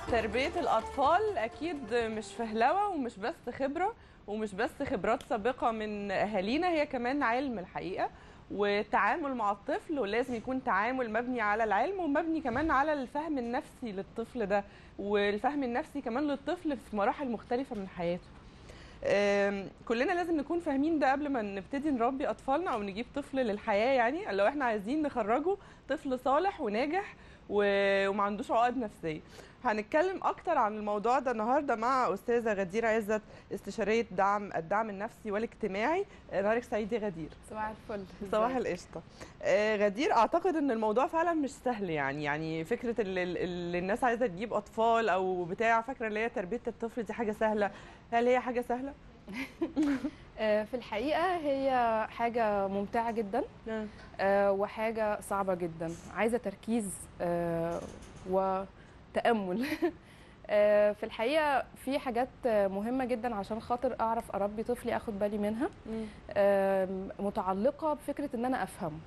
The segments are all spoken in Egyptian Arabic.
تربية الأطفال أكيد مش فهلوة ومش بس خبرة ومش بس خبرات سابقة من أهالينا هي كمان علم الحقيقة والتعامل مع الطفل ولازم يكون تعامل مبني على العلم ومبني كمان على الفهم النفسي للطفل ده والفهم النفسي كمان للطفل في مراحل مختلفة من حياته آم، كلنا لازم نكون فاهمين ده قبل ما نبتدي نربي اطفالنا او نجيب طفل للحياه يعني لو احنا عايزين نخرجه طفل صالح وناجح و- وما عندوش عقد نفسيه هنتكلم اكتر عن الموضوع ده النهارده مع استاذه غدير عزت استشاريه دعم الدعم النفسي والاجتماعي نهارك سعيد يا غدير صباح الفل صباح القشطه آه، غدير اعتقد ان الموضوع فعلا مش سهل يعني يعني فكره اللي, اللي الناس عايزه تجيب اطفال او بتاع فاكره اللي هي تربيه الطفل دي حاجه سهله هل هي حاجه سهله آه، في الحقيقه هي حاجه ممتعه جدا آه، وحاجه صعبه جدا عايزه تركيز آه، وتامل آه، في الحقيقه في حاجات آه، مهمه جدا عشان خاطر اعرف اربي طفلي اخد بالي منها آم، متعلقه بفكره ان انا افهمه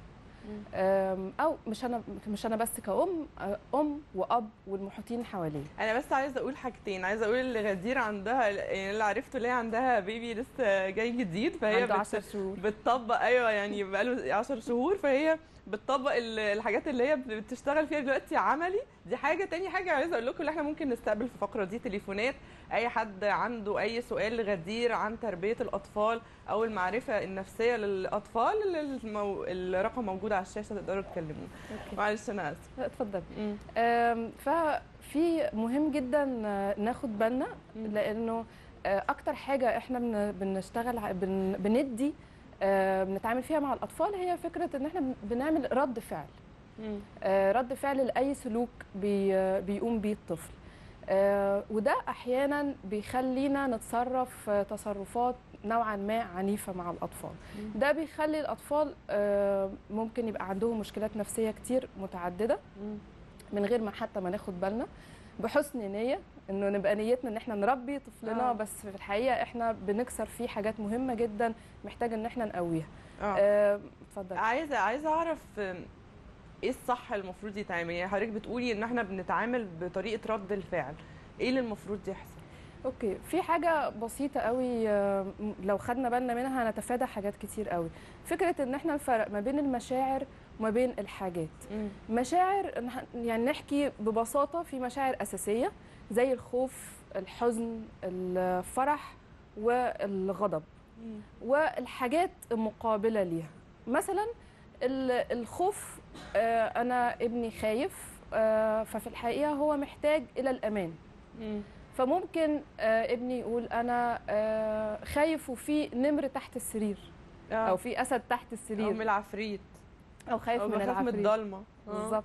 آم، او مش انا مش انا بس كأم آه، ام واب والمحيطين حواليه انا بس عايزه اقول حاجتين عايزه اقول اللي غدير عندها يعني اللي عرفته اللي هي عندها بيبي لسه جاي جديد فهي عنده بت- 10 شهور بتطبق ايوه يعني بقاله 10 شهور فهي بتطبق ال- الحاجات اللي هي بتشتغل فيها دلوقتي عملي دي حاجه تاني حاجه عايزه اقول لكم اللي احنا ممكن نستقبل في الفقره دي تليفونات اي حد عنده اي سؤال لغدير عن تربيه الاطفال او المعرفه النفسيه للاطفال المو... الرقم موجود على الشاشه تقدروا تكلموه معلش انا اسفه اتفضل مم. آم، ففي مهم جدا آه، ناخد بالنا مم. لانه آه، اكتر حاجه احنا بن- بنشتغل ع- بن- بندي آه، بنتعامل فيها مع الاطفال هي فكره ان احنا بنعمل رد فعل مم. آه، رد فعل لاي سلوك بي آه، بيقوم بيه الطفل آه، وده احيانا بيخلينا نتصرف آه، تصرفات نوعا ما عنيفه مع الاطفال مم. ده بيخلي الاطفال آه، ممكن يبقى عندهم مشكلات نفسيه كتير متعدده مم. من غير ما حتى ما ناخد بالنا بحسن نيه انه نبقى نيتنا ان احنا نربي طفلنا آه. آه. بس في الحقيقه احنا بنكسر فيه حاجات مهمه جدا محتاج ان احنا نقويها اه آه، اتفضل عايزه عايزه اعرف آم، ايه الصح المفروض يتعمل يعني حضرتك بتقولي ان احنا بنتعامل بطريقه رد الفعل ايه اللي المفروض يحصل اوكي في حاجه بسيطه قوي آه، م- لو خدنا بالنا منها هنتفادى حاجات كتير قوي فكره ان احنا نفرق ما بين المشاعر وما بين الحاجات مشاعر نح- يعني نحكي ببساطه في مشاعر اساسيه زي الخوف الحزن الفرح والغضب والحاجات المقابله ليها مثلا ال- الخوف آه، انا ابني خايف آه، ففي الحقيقه هو محتاج الى الامان مم. فممكن آه، ابني يقول انا آه، خايف وفي نمر تحت السرير اه او في اسد تحت او من السرير العفريت او خايف او من بخاف من العفريت الضلمه آه. بالظبط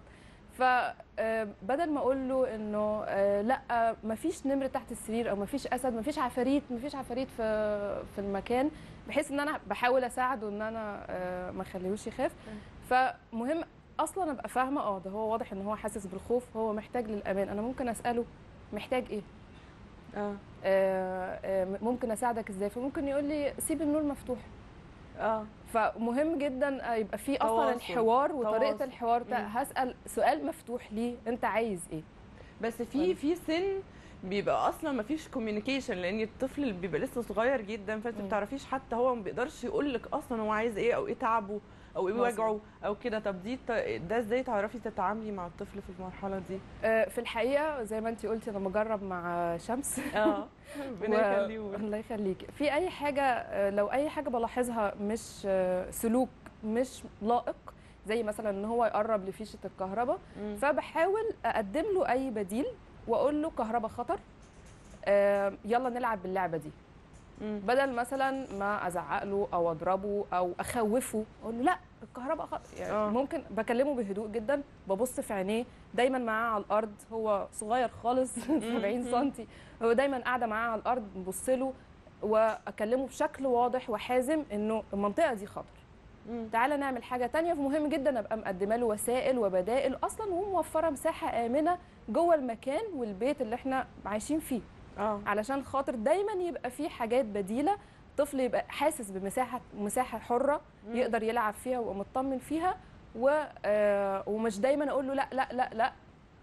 فبدل ما اقول له انه آه، لا مفيش نمر تحت السرير او مفيش اسد مفيش عفاريت مفيش عفاريت في في المكان بحيث ان انا بحاول اساعده ان انا آه، ما اخليهوش يخاف فمهم اصلا ابقى فاهمه اه ده هو واضح ان هو حاسس بالخوف هو محتاج للامان انا ممكن اساله محتاج ايه اه آه، آه، ممكن اساعدك ازاي فممكن يقول لي سيب النور مفتوح اه فمهم جدا آه، يبقى في اصلا تواصل. الحوار وطريقه تواصل. الحوار ده مم. هسال سؤال مفتوح ليه انت عايز ايه بس في في سن بيبقى اصلا ما فيش كوميونيكيشن لان الطفل اللي بيبقى لسه صغير جدا فانت ما مم. بتعرفيش حتى هو ما بيقدرش يقول لك اصلا هو عايز ايه او ايه تعبه او ايه مظبوط. وجعه او كده طب دي ت- ده ازاي تعرفي تتعاملي مع الطفل في المرحله دي آه، في الحقيقه زي ما انت قلتي انا مجرب مع شمس اه ربنا و- يخليه الله يخليك في اي حاجه آه، لو اي حاجه بلاحظها مش آه، سلوك مش لائق زي مثلا ان هو يقرب لفيشه الكهرباء مم. فبحاول اقدم له اي بديل واقول له كهرباء خطر آه، يلا نلعب باللعبه دي مم. بدل مثلا ما ازعق له او اضربه او اخوفه اقول له لا الكهرباء خ... يعني آه. أوه. ممكن بكلمه بهدوء جدا ببص في عينيه دايما معاه على الارض هو صغير خالص 70 سم هو دايما قاعده معاه على الارض نبص له واكلمه بشكل واضح وحازم انه المنطقه دي خطر مم. تعالى نعمل حاجه تانية فمهم جدا ابقى مقدمه له وسائل وبدائل اصلا وموفره مساحه امنه جوه المكان والبيت اللي احنا عايشين فيه اه علشان خاطر دايما يبقى في حاجات بديله طفل يبقى حاسس بمساحه مساحه حره مم. يقدر يلعب فيها ويبقى مطمن فيها و... آه، ومش دايما اقول له لا لا لا لا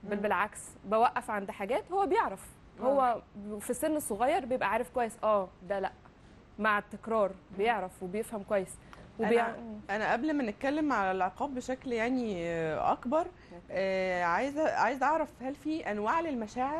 بل مم. بالعكس بوقف عند حاجات هو بيعرف هو في السن الصغير بيبقى عارف كويس اه ده لا مع التكرار بيعرف وبيفهم كويس وبيع... انا قبل ما نتكلم على العقاب بشكل يعني آه، اكبر آه، عايزه عايزه اعرف هل في انواع للمشاعر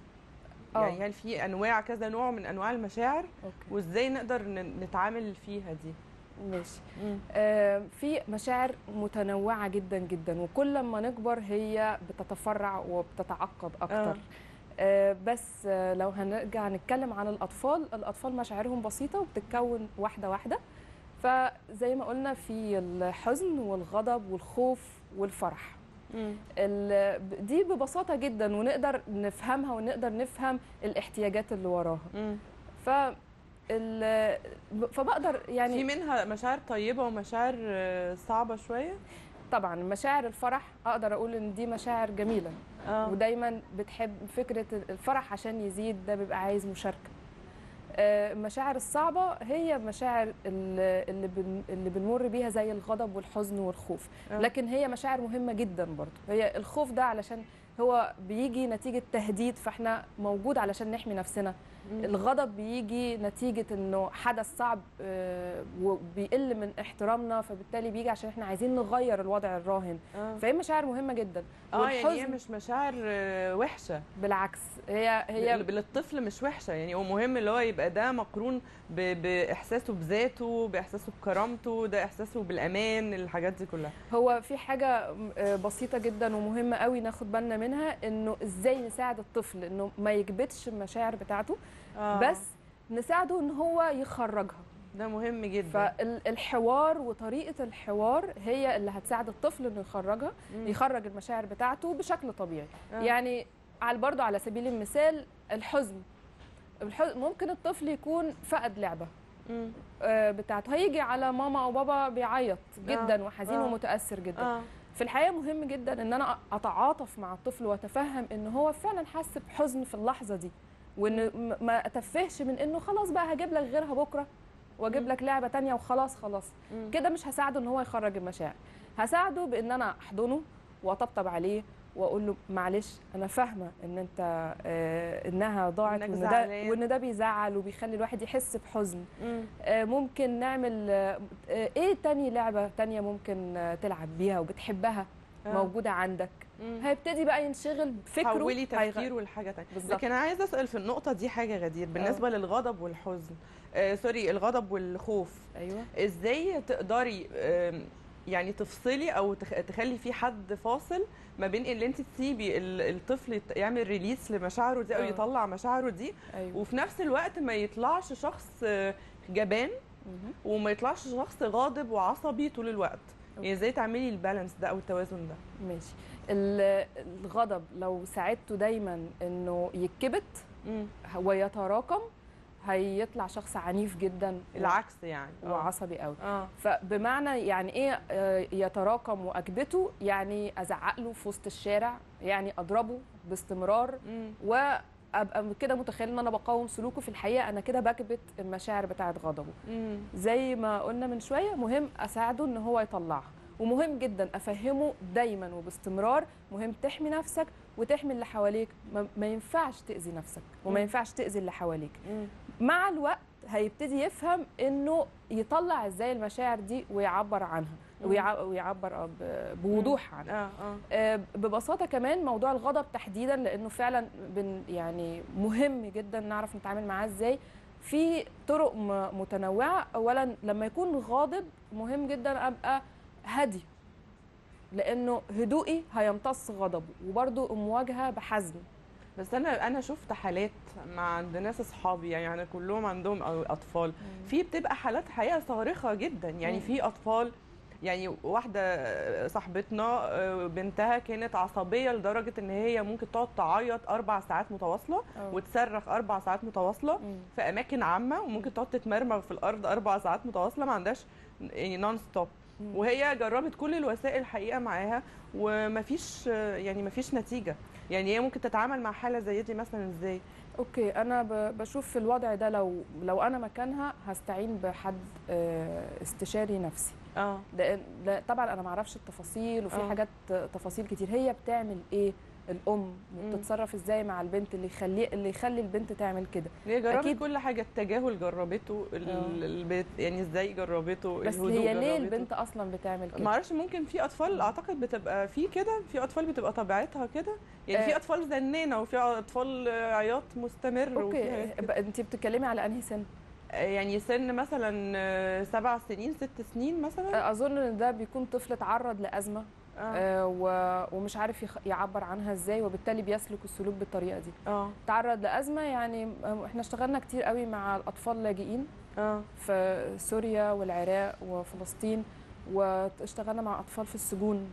آه. يعني هل في انواع كذا نوع من انواع المشاعر اوكي وازاي نقدر ن- نتعامل فيها دي ماشي آه، في مشاعر متنوعة جدا جدا وكل ما نكبر هي بتتفرع وبتتعقد أكتر آه. آه، بس آه، لو هنرجع نتكلم عن الأطفال الأطفال مشاعرهم بسيطة وبتتكون واحدة واحدة فزي ما قلنا في الحزن والغضب والخوف والفرح مم. ال- دي ببساطة جدا ونقدر نفهمها ونقدر نفهم الاحتياجات اللي وراها مم. ف ال- فبقدر في يعني منها مشاعر طيبه ومشاعر آه، صعبه شويه طبعا مشاعر الفرح اقدر اقول ان دي مشاعر جميله اه ودايما بتحب فكره الفرح عشان يزيد ده بيبقى عايز مشاركه آه، المشاعر الصعبه هي مشاعر ال- اللي بن- اللي بنمر بيها زي الغضب والحزن والخوف آه. لكن هي مشاعر مهمه جدا برضو هي الخوف ده علشان هو بيجي نتيجه تهديد فاحنا موجود علشان نحمي نفسنا مم. الغضب بيجي نتيجة انه حدث صعب آه، وبيقل من احترامنا فبالتالي بيجي عشان احنا عايزين نغير الوضع الراهن اه فهي مشاعر مهمة جدا اه يعني هي والحزن مش مشاعر آه، وحشه بالعكس هي هي هي للطفل مش وحشه يعني هو مهم اللي هو يبقى ده مقرون ب- باحساسه بذاته باحساسه بكرامته ده احساسه بالامان الحاجات دي كلها هو في حاجة آه، بسيطة جدا ومهمة قوي ناخد بالنا منها انه ازاي نساعد الطفل انه ما يكبتش المشاعر بتاعته آه. بس نساعده ان هو يخرجها ده مهم جدا فالحوار وطريقة الحوار هي اللي هتساعد الطفل انه يخرجها مم. يخرج المشاعر بتاعته بشكل طبيعي آه. يعني على برضو على سبيل المثال الحزن الحزن ممكن الطفل يكون فقد لعبه مم. آه، بتاعته هيجي على ماما او بابا بيعيط جدا وحزين آه. ومتاثر جدا اه في الحقيقه مهم جدا ان انا اتعاطف مع الطفل واتفهم ان هو فعلا حس بحزن في اللحظه دي وان م- ما اتفهش من انه خلاص بقى هجيب لك غيرها بكره واجيب مم. لك لعبه تانية وخلاص خلاص مم. كده مش هساعده ان هو يخرج المشاعر هساعده بان انا احضنه واطبطب عليه واقول له معلش انا فاهمه ان انت آه انها ضاعت إنك وان ده زعلان. وان ده بيزعل وبيخلي الواحد يحس بحزن مم. آه ممكن نعمل آه آه، ايه تاني لعبه تانية ممكن آه تلعب بيها وبتحبها آه. موجوده عندك مم. هيبتدي بقى ينشغل بفكره حولي هيغ- تفكيره لحاجه تانية بالظبط. لكن انا عايزه اسال في النقطه دي حاجه غدير بالنسبه للغضب والحزن آه سوري الغضب والخوف ايوه ازاي تقدري آم، يعني تفصلي او تخ- تخلي في حد فاصل ما بين اللي انت تسيبي ال- الطفل يت- يعمل ريليس لمشاعره دي او آه. يطلع مشاعره دي ايوه وفي نفس الوقت ما يطلعش شخص آه، جبان مهم. وما يطلعش شخص غاضب وعصبي طول الوقت يعني ازاي تعملي البالانس ده او التوازن ده ماشي ال- الغضب لو ساعدته دايما انه يتكبت مم. ويتراكم هيطلع شخص عنيف جدا و- العكس يعني آه. وعصبي قوي اه فبمعنى يعني ايه آه، يتراكم واكبته يعني ازعق له في وسط الشارع يعني اضربه باستمرار مم. وابقى كده متخيل ان انا بقاوم سلوكه في الحقيقه انا كده بكبت المشاعر بتاعه غضبه مم. زي ما قلنا من شويه مهم اساعده ان هو يطلعها ومهم جدا افهمه دايما وباستمرار مهم تحمي نفسك وتحمي اللي حواليك ما, ما ينفعش تاذي نفسك وما مم. ينفعش تاذي اللي حواليك مم. مع الوقت هيبتدي يفهم انه يطلع ازاي المشاعر دي ويعبر عنها مم. ويع- ويعبر آه ب- بوضوح عنها اه اه آه، ببساطه كمان موضوع الغضب تحديدا لانه فعلا بن يعني مهم جدا نعرف نتعامل معاه ازاي في طرق م- متنوعه اولا لما يكون غاضب مهم جدا ابقى هادي لانه هدوئي هيمتص غضبه وبرده المواجهه بحزم بس انا انا شفت حالات مع عند ناس اصحابي يعني أنا كلهم عندهم أو- اطفال في بتبقى حالات حقيقه صارخه جدا يعني مم. في اطفال يعني واحده صاحبتنا آه، بنتها كانت عصبيه لدرجه ان هي ممكن تقعد تعيط اربع ساعات متواصله أه. وتصرخ اربع ساعات متواصله مم. في اماكن عامه وممكن تقعد تتمرمغ في الارض اربع ساعات متواصله ما عندهاش يعني نون ستوب مم. وهي جربت كل الوسائل الحقيقه معاها ومفيش يعني مفيش نتيجه يعني هي ممكن تتعامل مع حاله زي دي مثلا ازاي اوكي انا ب- بشوف في الوضع ده لو لو انا مكانها هستعين بحد آه، استشاري نفسي اه لان لا- طبعا انا ما اعرفش التفاصيل وفي آه. حاجات تفاصيل كتير هي بتعمل ايه الام وبتتصرف ازاي مع البنت اللي يخلي اللي يخلي البنت تعمل كده هي جربت أكيد. كل حاجه التجاهل جربته ال- آه. البيت يعني ازاي جربته بس الهدوء هي ليه جربته. البنت اصلا بتعمل كده ما اعرفش ممكن في اطفال اعتقد بتبقى في كده في اطفال بتبقى طبيعتها كده يعني في آه. اطفال زنانه وفي اطفال عياط مستمر وفي اوكي حاجات كده. انت بتتكلمي على انهي سن يعني سن مثلا آه، سبع سنين ست سنين مثلا اظن ان ده بيكون طفل اتعرض لازمه اه آه، و- ومش عارف يخ- يعبر عنها ازاي وبالتالي بيسلك السلوك بالطريقه دي اه تعرض لازمه يعني آه، احنا اشتغلنا كتير قوي مع الاطفال اللاجئين اه في سوريا والعراق وفلسطين واشتغلنا مع اطفال في السجون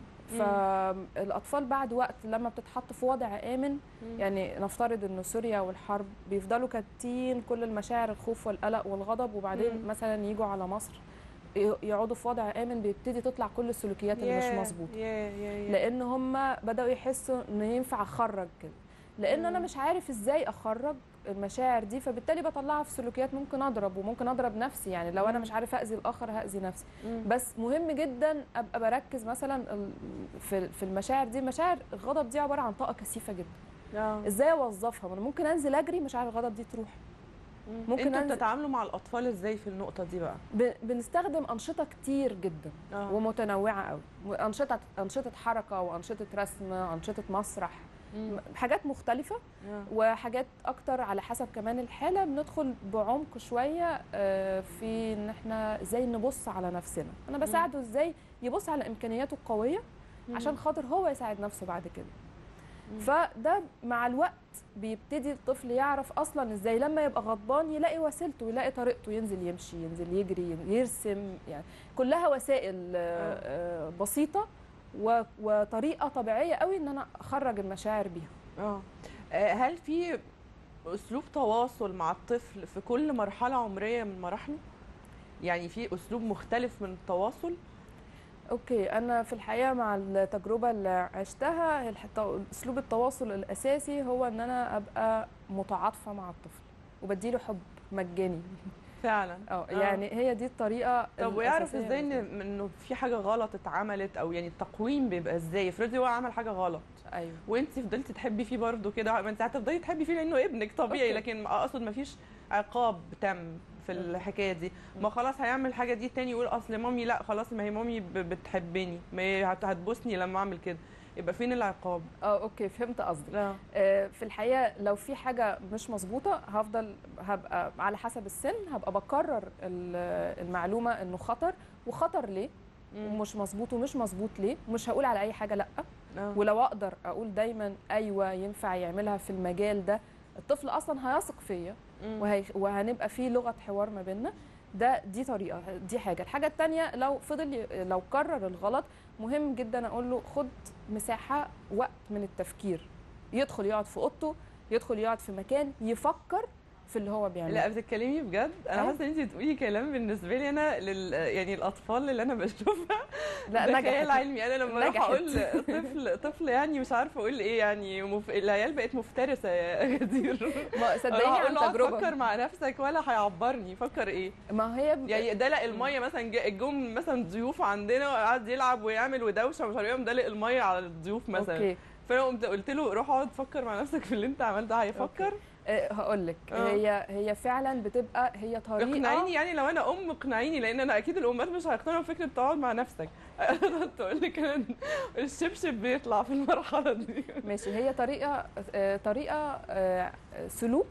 فالاطفال بعد وقت لما بتتحط في وضع امن يعني نفترض انه سوريا والحرب بيفضلوا كاتين كل المشاعر الخوف والقلق والغضب وبعدين مم. مثلا يجوا على مصر ي- يقعدوا في وضع امن بيبتدي تطلع كل السلوكيات اللي مش ياه، مظبوطه ياه، ياه، ياه. لان هم بداوا يحسوا ان ينفع اخرج كده لان انا مم. مش عارف ازاي اخرج المشاعر دي فبالتالي بطلعها في سلوكيات ممكن اضرب وممكن اضرب نفسي يعني لو انا مم. مش عارف اذي الاخر هاذي نفسي مم. بس مهم جدا ابقى بركز مثلا ال- في في المشاعر دي مشاعر الغضب دي عباره عن طاقه كثيفه جدا آه. ازاي اوظفها ما انا ممكن انزل اجري مشاعر الغضب دي تروح مم. ممكن انتوا أنزل- بتتعاملوا مع الاطفال ازاي في النقطه دي بقى ب- بنستخدم انشطه كتير جدا اه ومتنوعه قوي انشطه انشطه حركه وانشطه رسم انشطه مسرح مم. حاجات مختلفه آه. وحاجات اكتر على حسب كمان الحاله بندخل بعمق شويه آه، في ان احنا ازاي نبص على نفسنا انا بساعده ازاي يبص على امكانياته القويه عشان خاطر هو يساعد نفسه بعد كده مم. فده مع الوقت بيبتدي الطفل يعرف اصلا ازاي لما يبقى غضبان يلاقي وسيلته يلاقي طريقته ينزل يمشي ينزل يجري يرسم يعني كلها وسائل آه، آه، بسيطه و- وطريقه طبيعيه قوي ان انا اخرج المشاعر بيها اه آه، هل في اسلوب تواصل مع الطفل في كل مرحله عمريه من مراحله يعني في اسلوب مختلف من التواصل اوكي انا في الحقيقه مع التجربه اللي عشتها الح- اسلوب التواصل الاساسي هو ان انا ابقى متعاطفه مع الطفل وبديله حب مجاني فعلا اه آه. يعني هي دي الطريقه طب ويعرف الأساسية ازاي بالنسبة ان انه في حاجه غلط اتعملت او يعني التقويم بيبقى ازاي افرضي هو عمل حاجه غلط لي. ايوه وانت فضلتي تحبي فيه برضه كده ما انت هتفضلي تحبي فيه لانه ابنك طبيعي أوكي. لكن اقصد ما فيش عقاب تم في أوكي. الحكايه دي ما خلاص هيعمل الحاجه دي تاني يقول اصل مامي لا خلاص ما هي مامي ب- بتحبني ما هي هت- هتبوسني لما اعمل كده يبقى فين العقاب اه اوكي فهمت قصدك لا آه، في الحقيقه لو في حاجه مش مظبوطه هفضل هبقى على حسب السن هبقى بكرر ال- المعلومه انه خطر وخطر ليه ومش مظبوط ومش مظبوط ليه مش هقول على اي حاجه لا ولو اقدر اقول دايما ايوه ينفع يعملها في المجال ده الطفل اصلا هيثق فيا وهي وهنبقى في لغه حوار ما بيننا ده دي طريقه دي حاجه الحاجه الثانيه لو فضل ي- لو كرر الغلط مهم جدا اقول له خد مساحه وقت من التفكير يدخل يقعد في اوضته يدخل يقعد في مكان يفكر في اللي هو بيعمله لا بتتكلمي بجد انا أه. حاسه ان انت بتقولي كلام بالنسبه لي انا لل يعني الاطفال اللي انا بشوفها لا ده نجحت. خيال علمي انا لما اروح نجحت. اقول طفل طفل يعني مش عارفه اقول ايه يعني مف... العيال بقت مفترسه يا غدير ما صدقيني اروح اقول له عن اقعد فكر تجربه مع نفسك ولا هيعبرني فكر ايه ما هي ب- يعني دلق الميه مثلا جا- جم مثلا ضيوف عندنا وقعد يلعب ويعمل ودوشه ومش عارف ايه قام دلق الميه على الضيوف مثلا اوكي فانا قمت قلت له روح اقعد فكر مع نفسك في اللي انت عملته هيفكر أه هقول لك آه. هي هي فعلا بتبقى هي طريقه اقنعيني يعني لو انا ام اقنعيني لان انا اكيد الامهات مش هيقتنعوا بفكره تقعد مع نفسك تقول لك انا الشبشب بيطلع في المرحله دي ماشي هي طريقه آه، طريقه آه، سلوك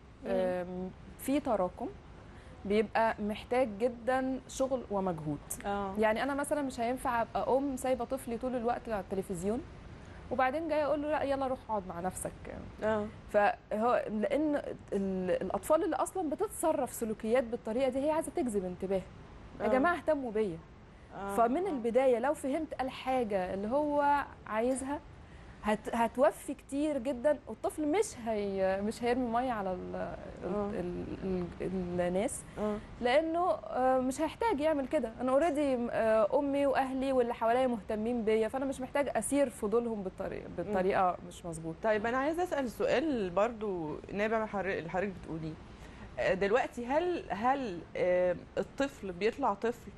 آم، في تراكم بيبقى محتاج جدا شغل ومجهود اه يعني انا مثلا مش هينفع ابقى ام سايبه طفلي طول الوقت على التلفزيون وبعدين جايه اقول له لا يلا روح اقعد مع نفسك اه فهو لان ال- الاطفال اللي اصلا بتتصرف سلوكيات بالطريقه دي هي عايزه تجذب انتباه يا آه. جماعه اهتموا بيا آه. فمن البدايه لو فهمت الحاجه اللي هو عايزها هت هتوفي كتير جدا والطفل مش هي مش هيرمي ميه على ال آه. ال ال ال الناس اه لانه آه، مش هيحتاج يعمل كده انا اوريدي امي واهلي واللي حواليا مهتمين بيا فانا مش محتاج اسير فضولهم بالطريقه بالطريقه مش مظبوطه طيب انا عايزه اسال سؤال برضو نابع من حر- اللي حضرتك بتقوليه آه، دلوقتي هل هل آه، الطفل بيطلع طفل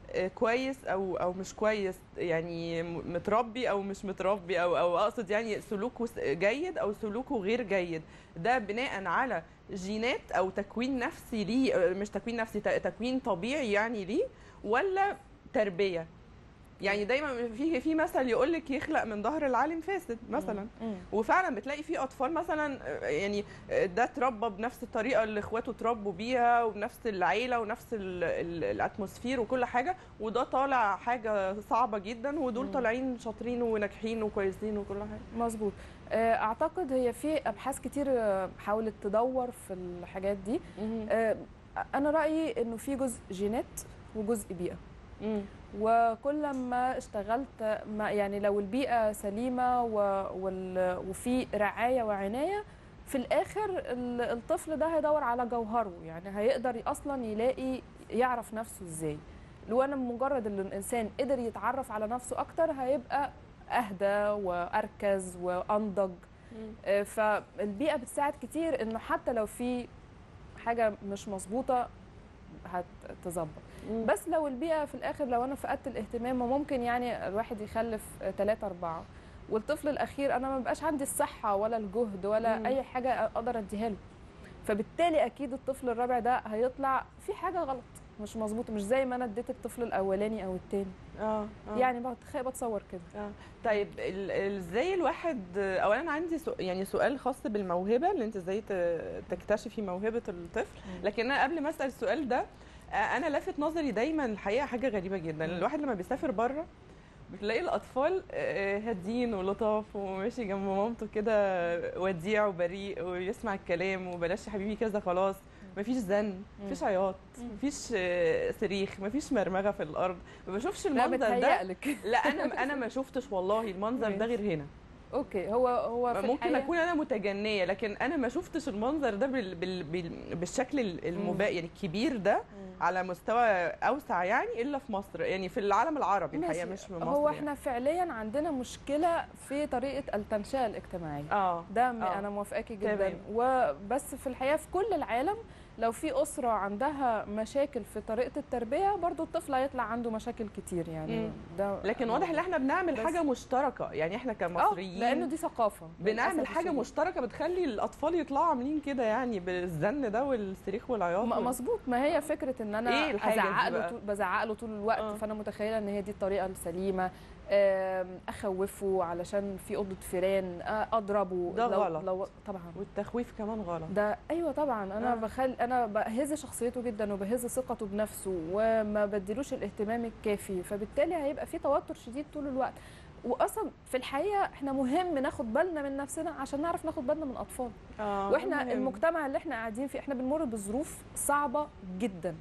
آه، كويس او او مش كويس يعني م- متربي او مش متربي او او اقصد يعني سلوكه س- جيد او سلوكه غير جيد ده بناء على جينات او تكوين نفسي ليه آه، مش تكوين نفسي ت- تكوين طبيعي يعني ليه ولا تربيه يعني دايما في في مثل يقول لك يخلق من ظهر العالم فاسد مثلا مم. وفعلا بتلاقي في اطفال مثلا آه، يعني آه، ده اتربى بنفس الطريقه اللي اخواته اتربوا بيها وبنفس العيله ونفس ال ال الاتموسفير وكل حاجه وده طالع حاجه صعبه جدا ودول مم. طالعين شاطرين وناجحين وكويسين وكل حاجه مظبوط آه، اعتقد هي في ابحاث كتير آه، حاولت تدور في الحاجات دي آه، انا رايي انه في جزء جينات وجزء بيئه مم. وكل ما اشتغلت ما يعني لو البيئه سليمه و- وال- وفي رعايه وعنايه في الاخر ال- الطفل ده هيدور على جوهره يعني هيقدر اصلا يلاقي يعرف نفسه ازاي لو انا مجرد ان الانسان قدر يتعرف على نفسه اكتر هيبقى اهدى واركز وانضج مم. آه، فالبيئه بتساعد كتير انه حتى لو في حاجه مش مظبوطه هتظبط مم. بس لو البيئه في الاخر لو انا فقدت الاهتمام ممكن يعني الواحد يخلف ثلاثة أربعة والطفل الأخير أنا ما بقاش عندي الصحة ولا الجهد ولا مم. أي حاجة أقدر أديها له فبالتالي أكيد الطفل الرابع ده هيطلع في حاجة غلط مش مظبوطة مش زي ما أنا اديت الطفل الأولاني أو التاني اه آه. يعني بتخيل بتصور كده آه. طيب ال- ال- ازاي الواحد اولا عندي سو يعني سؤال خاص بالموهبه اللي انت ازاي ت- تكتشفي موهبه الطفل مم. لكن انا قبل ما اسال السؤال ده آه، انا لافت نظري دايما الحقيقه حاجه غريبه جدا مم. الواحد لما بيسافر بره بتلاقي الاطفال آه، هادين ولطاف وماشي جنب مامته كده وديع وبريء ويسمع الكلام وبلاش يا حبيبي كذا خلاص مفيش زن مفيش عياط مم. مفيش آه، صريخ مفيش مرمغه في الارض ما بشوفش لا المنظر ده بتهيألك لا انا انا ما شفتش والله المنظر ده غير هنا أوكي هو هو في ممكن الحقيقة- اكون انا متجنيه لكن انا ما شفتش المنظر ده بال بال بال بالشكل المبا يعني الكبير ده مم. على مستوى اوسع يعني الا في مصر يعني في العالم العربي الحقيقه ماشي. مش في مصر هو يعني. احنا فعليا عندنا مشكلة في طريقة التنشئة الاجتماعية اه ده م- آه. انا موافقاكي جدا تمام. وبس في الحقيقه في كل العالم لو في اسره عندها مشاكل في طريقه التربيه برضو الطفل هيطلع عنده مشاكل كتير يعني مم. ده لكن واضح ان احنا بنعمل بس- حاجه مشتركه يعني احنا اه كمصريين لانه دي ثقافه بنعمل للأسف حاجه الشديد. مشتركه بتخلي الاطفال يطلعوا عاملين كده يعني بالزن ده والصريخ والعياط م- وال- مظبوط ما هي فكره ان انا إيه الحاجة دي ازعق له بقى؟ طول بزعق له طول الوقت آه. فانا متخيله ان هي دي الطريقه السليمه آم، اخوفه علشان في اوضه فيران آه، اضربه ده لو غلط. لو طبعا والتخويف كمان غلط ده ايوه طبعا انا آه. آه. بخل انا بهز شخصيته جدا وبهز ثقته بنفسه وما بديلوش الاهتمام الكافي فبالتالي هيبقى في توتر شديد طول الوقت واصلا في الحقيقه احنا مهم ناخد بالنا من نفسنا عشان نعرف ناخد بالنا من الاطفال آه واحنا مهم. المجتمع اللي احنا قاعدين فيه احنا بنمر بظروف صعبه جدا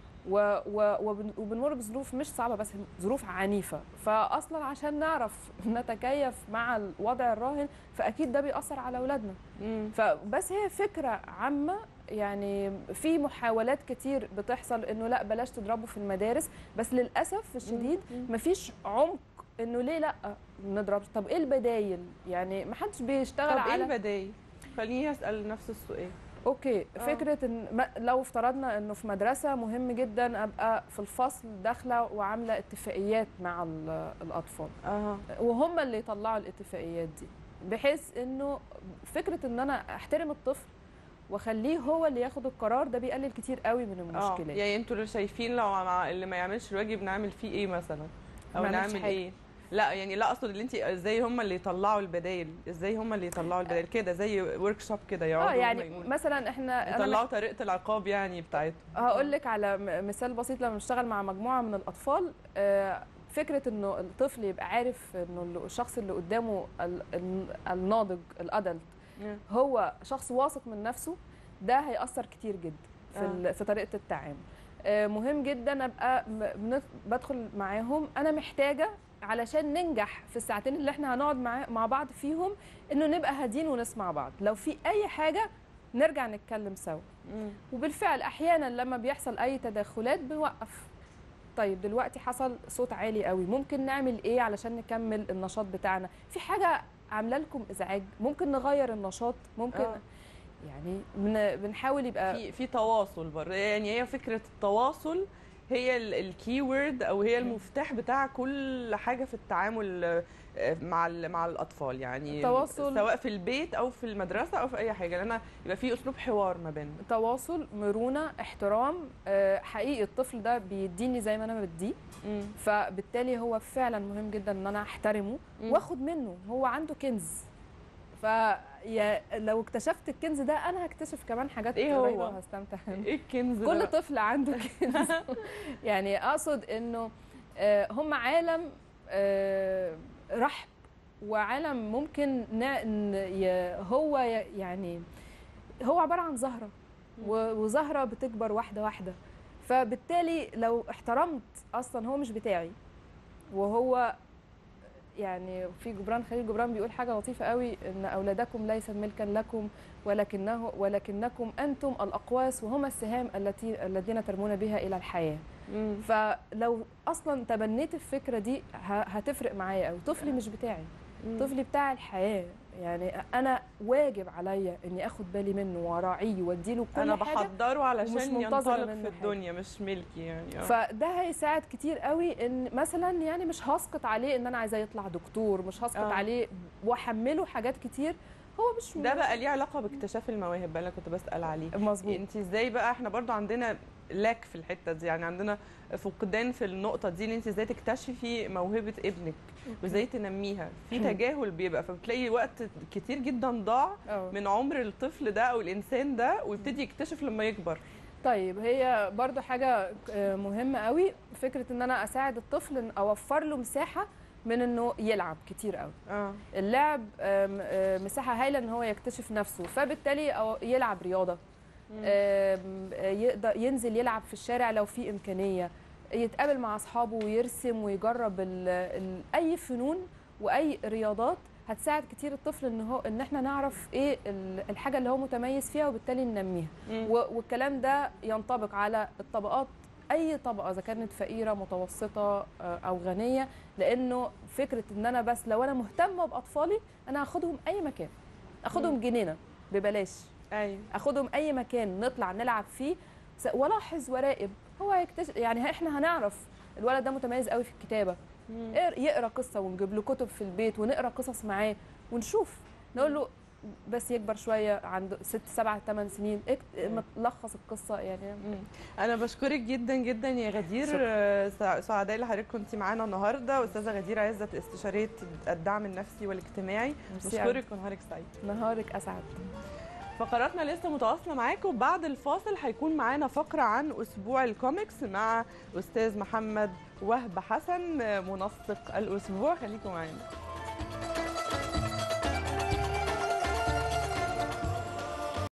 و و وبن- وبنمر بظروف مش صعبه بس ظروف عنيفه فاصلا عشان نعرف نتكيف مع الوضع الراهن فاكيد ده بيأثر على اولادنا مم. فبس هي فكره عامه يعني في محاولات كتير بتحصل انه لا بلاش تضربوا في المدارس بس للاسف الشديد مم. مفيش عمق انه ليه لا نضرب طب ايه البدايل يعني ما حدش بيشتغل طب ايه على البدايل خليني اسال نفس السؤال اوكي آه. فكره ان ما- لو افترضنا انه في مدرسه مهم جدا ابقى في الفصل داخله وعامله اتفاقيات مع ال- الاطفال اها وهم اللي يطلعوا الاتفاقيات دي بحيث انه فكره ان انا احترم الطفل واخليه هو اللي ياخد القرار ده بيقلل كتير قوي من اه المشكلات يعني انتوا اللي شايفين لو مع اللي ما يعملش الواجب نعمل فيه ايه مثلا او ما نعملش نعمل حاجة. ايه لا يعني لا اقصد اللي انت ازاي هم اللي يطلعوا البدايل ازاي هم اللي يطلعوا البدايل كده زي ورك شوب كده يقعدوا اه هم يعني يقولوا. مثلا احنا انا يطلعوا طريقه العقاب يعني بتاعتهم هقول لك على م- مثال بسيط لما بنشتغل مع مجموعه من الاطفال آه، فكره انه الطفل يبقى عارف انه ال- الشخص اللي قدامه ال- ال- الناضج الادلت هو شخص واثق من نفسه ده هيأثر كتير جدا في آه. ال- في طريقه التعامل آه، مهم جدا ابقى م- بن- بدخل معاهم انا محتاجه علشان ننجح في الساعتين اللي احنا هنقعد مع مع بعض فيهم انه نبقى هادين ونسمع بعض لو في اي حاجه نرجع نتكلم سوا مم. وبالفعل احيانا لما بيحصل اي تدخلات بنوقف طيب دلوقتي حصل صوت عالي قوي ممكن نعمل ايه علشان نكمل النشاط بتاعنا في حاجه عامله لكم ازعاج ممكن نغير النشاط ممكن آه. يعني بن- بنحاول يبقى في في تواصل برضه يعني هي فكره التواصل هي الكي وورد او هي المفتاح بتاع كل حاجه في التعامل آه، مع ال- مع الاطفال يعني تواصل. سواء في البيت او في المدرسه او في اي حاجه لان يبقى في اسلوب حوار ما بيننا تواصل مرونه احترام آه، حقيقي الطفل ده بيديني زي ما انا بديه مم. فبالتالي هو فعلا مهم جدا ان انا احترمه مم. واخد منه هو عنده كنز فيا لو اكتشفت الكنز ده انا هكتشف كمان حاجات إيه هو؟ قريبة وهستمتع ايه الكنز ده كل بقى؟ طفل عنده كنز يعني اقصد انه آه، هم عالم آه، رحب وعالم ممكن نا- ن- ي- هو ي- يعني هو عباره عن زهره و- وزهره بتكبر واحده واحده فبالتالي لو احترمت اصلا هو مش بتاعي وهو يعني في جبران خليل جبران بيقول حاجه لطيفه قوي ان اولادكم ليس ملكا لكم ولكنه ولكنكم انتم الاقواس وهم السهام التي الذين ترمون بها الى الحياه مم. فلو اصلا تبنيت الفكره دي ه- هتفرق معايا قوي طفلي مش بتاعي مم. طفلي بتاع الحياه يعني انا واجب عليا اني اخد بالي منه واراعيه واديله كل انا حاجه بحضره علشان ومش منتظرة ينطلق منه في حاجة. الدنيا مش ملكي يعني آه. فده هيساعد كتير قوي ان مثلا يعني مش هسقط عليه ان انا عايزاه يطلع دكتور مش هسقط آه. عليه واحمله حاجات كتير هو مش ده بقى ليه علاقه باكتشاف المواهب بقى اللي كنت بسال عليه مظبوط انت ازاي بقى احنا برضو عندنا لاك في الحته دي يعني عندنا فقدان في النقطه دي ان انت ازاي تكتشفي موهبه ابنك وازاي تنميها في تجاهل بيبقى فبتلاقي وقت كتير جدا ضاع أه. من عمر الطفل ده او الانسان ده ويبتدي يكتشف لما يكبر طيب هي برضو حاجة آه، مهمة قوي فكرة ان انا اساعد الطفل ان اوفر له مساحة من انه يلعب كتير قوي اه اللعب آم، آه، مساحة هايلة ان هو يكتشف نفسه فبالتالي أو- يلعب رياضة مم. آم، آه، يقدر ينزل يلعب في الشارع لو في امكانية يتقابل مع اصحابه ويرسم ويجرب ال ال اي فنون واي رياضات هتساعد كتير الطفل ان هو ان احنا نعرف ايه ال- الحاجه اللي هو متميز فيها وبالتالي ننميها مم. و- والكلام ده ينطبق على الطبقات اي طبقه اذا كانت فقيره متوسطه آه، او غنيه لانه فكره ان انا بس لو انا مهتمه باطفالي انا هاخدهم اي مكان اخدهم جنينه ببلاش ايوه اخدهم اي مكان نطلع نلعب فيه س- والاحظ وراقب هو هيكتشف يعني احنا هنعرف الولد ده متميز قوي في الكتابه مم. اقر- يقرا قصه ونجيب له كتب في البيت ونقرا قصص معاه ونشوف نقول له بس يكبر شويه عنده ست سبع ثمان سنين اكت- ما تلخص القصه يعني مم. انا بشكرك جدا جدا يا غدير شكرا. آه، سع- سعداء اللي حضرتك كنت معانا النهارده استاذه غدير عزت استشاريه الدعم النفسي والاجتماعي ميرسي أوي. بشكرك ونهارك سعيد نهارك اسعد فقراتنا لسه متواصله معاكم بعد الفاصل هيكون معانا فقره عن اسبوع الكوميكس مع استاذ محمد وهب حسن آه، منسق الاسبوع خليكم معانا